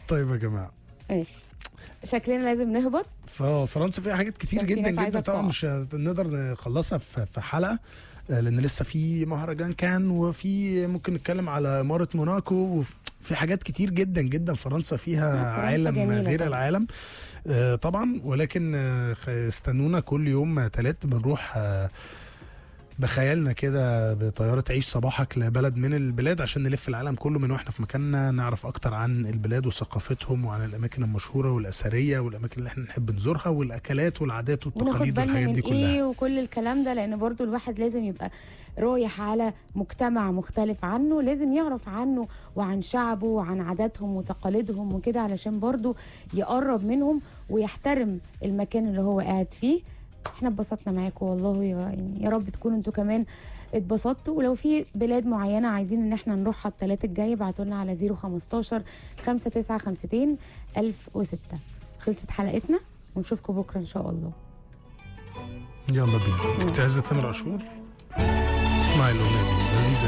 طيب يا جماعه ماشي شكلنا لازم نهبط ففرنسا فيها حاجات كتير عشان في جدا ناس عايزة جدا طبعا تقع. مش هنقدر نخلصها في في حلقه آه، لان لسه في مهرجان كان وفي ممكن نتكلم على اماره موناكو وفي حاجات كتير جدا جدا فرنسا فيها فرنسا عالم جميلة غير طبعا. العالم آه، طبعا ولكن آه، خ- استنونا كل يوم تلات بنروح آه، بخيالنا كده بطيارة عيش صباحك لبلد من البلاد عشان نلف العالم كله من واحنا في مكاننا نعرف اكتر عن البلاد وثقافتهم وعن الاماكن المشهورة والاثرية والاماكن اللي احنا نحب نزورها والاكلات والعادات وناخد والتقاليد بالنا والحاجات من دي كلها ايه وكل الكلام ده لان برضو الواحد لازم يبقى رايح على مجتمع مختلف عنه لازم يعرف عنه وعن شعبه وعن عاداتهم وتقاليدهم وكده علشان برضو يقرب منهم ويحترم المكان اللي هو قاعد فيه احنا اتبسطنا معاكم والله يا, يعني يا رب تكونوا انتوا كمان اتبسطتوا ولو في بلاد معينه عايزين ان احنا نروحها الثلاث الجاي ابعتوا لنا على 015 5952 1006 خلصت حلقتنا ونشوفكم بكره ان شاء الله يلا بينا انت بتعز تامر عاشور اسمعي الاغنية دي لذيذة